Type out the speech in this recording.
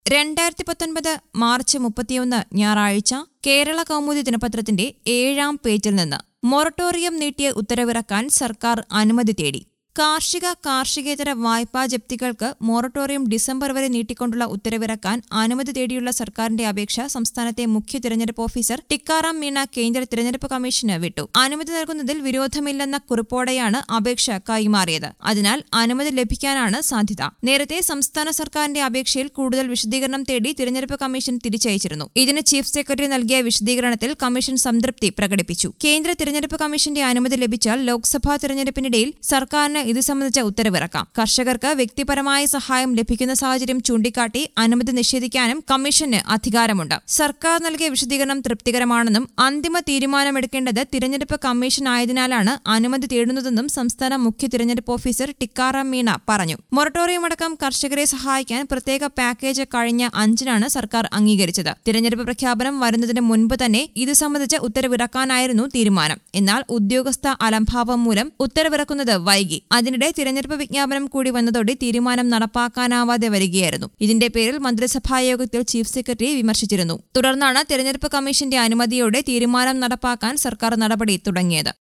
രണ്ടായിരത്തി പത്തൊൻപത് മാർച്ച് മുപ്പത്തിയൊന്ന് ഞായറാഴ്ച കേരള കൗമുദി ദിനപത്രത്തിന്റെ ഏഴാം പേജിൽ നിന്ന് മൊറട്ടോറിയം നീട്ടിയ ഉത്തരവിറക്കാൻ സർക്കാർ അനുമതി തേടി കാർഷിക കാർഷികേതര വായ്പാ ജപ്തികൾക്ക് മൊറട്ടോറിയം ഡിസംബർ വരെ നീട്ടിക്കൊണ്ടുള്ള ഉത്തരവിറക്കാൻ അനുമതി തേടിയുള്ള സർക്കാരിന്റെ അപേക്ഷ സംസ്ഥാനത്തെ മുഖ്യ തിരഞ്ഞെടുപ്പ് ഓഫീസർ ടിക്കാറാം മീണ കേന്ദ്ര തിരഞ്ഞെടുപ്പ് കമ്മീഷന് വിട്ടു അനുമതി നൽകുന്നതിൽ വിരോധമില്ലെന്ന കുറിപ്പോടെയാണ് അപേക്ഷ കൈമാറിയത് അതിനാൽ അനുമതി ലഭിക്കാനാണ് സാധ്യത നേരത്തെ സംസ്ഥാന സർക്കാരിന്റെ അപേക്ഷയിൽ കൂടുതൽ വിശദീകരണം തേടി തിരഞ്ഞെടുപ്പ് കമ്മീഷൻ തിരിച്ചയച്ചിരുന്നു ഇതിന് ചീഫ് സെക്രട്ടറി നൽകിയ വിശദീകരണത്തിൽ കമ്മീഷൻ സംതൃപ്തി പ്രകടിപ്പിച്ചു കേന്ദ്ര തിരഞ്ഞെടുപ്പ് കമ്മീഷന്റെ അനുമതി ലഭിച്ചാൽ ലോക്സഭാ തിരഞ്ഞെടുപ്പിനിടയിൽ സർക്കാരിന് ഇത് സംബന്ധിച്ച ഉത്തരവിറക്കാം കർഷകർക്ക് വ്യക്തിപരമായ സഹായം ലഭിക്കുന്ന സാഹചര്യം ചൂണ്ടിക്കാട്ടി അനുമതി നിഷേധിക്കാനും കമ്മീഷന് അധികാരമുണ്ട് സർക്കാർ നൽകിയ വിശദീകരണം തൃപ്തികരമാണെന്നും അന്തിമ തീരുമാനമെടുക്കേണ്ടത് തിരഞ്ഞെടുപ്പ് കമ്മീഷൻ ആയതിനാലാണ് അനുമതി തേടുന്നതെന്നും സംസ്ഥാന മുഖ്യ തിരഞ്ഞെടുപ്പ് ഓഫീസർ ടിക്കാറാം മീണ പറഞ്ഞു മൊറട്ടോറിയം അടക്കം കർഷകരെ സഹായിക്കാൻ പ്രത്യേക പാക്കേജ് കഴിഞ്ഞ അഞ്ചിനാണ് സർക്കാർ അംഗീകരിച്ചത് തിരഞ്ഞെടുപ്പ് പ്രഖ്യാപനം വരുന്നതിന് മുൻപ് തന്നെ ഇത് സംബന്ധിച്ച് ഉത്തരവിറക്കാനായിരുന്നു തീരുമാനം എന്നാൽ ഉദ്യോഗസ്ഥ അലംഭാവം മൂലം ഉത്തരവിറക്കുന്നത് വൈകി അതിനിടെ തിരഞ്ഞെടുപ്പ് വിജ്ഞാപനം കൂടി വന്നതോടെ തീരുമാനം നടപ്പാക്കാനാവാതെ വരികയായിരുന്നു ഇതിന്റെ പേരിൽ മന്ത്രിസഭാ യോഗത്തിൽ ചീഫ് സെക്രട്ടറി വിമർശിച്ചിരുന്നു തുടർന്നാണ് തിരഞ്ഞെടുപ്പ് കമ്മീഷന്റെ അനുമതിയോടെ തീരുമാനം നടപ്പാക്കാൻ സർക്കാർ നടപടി തുടങ്ങിയത്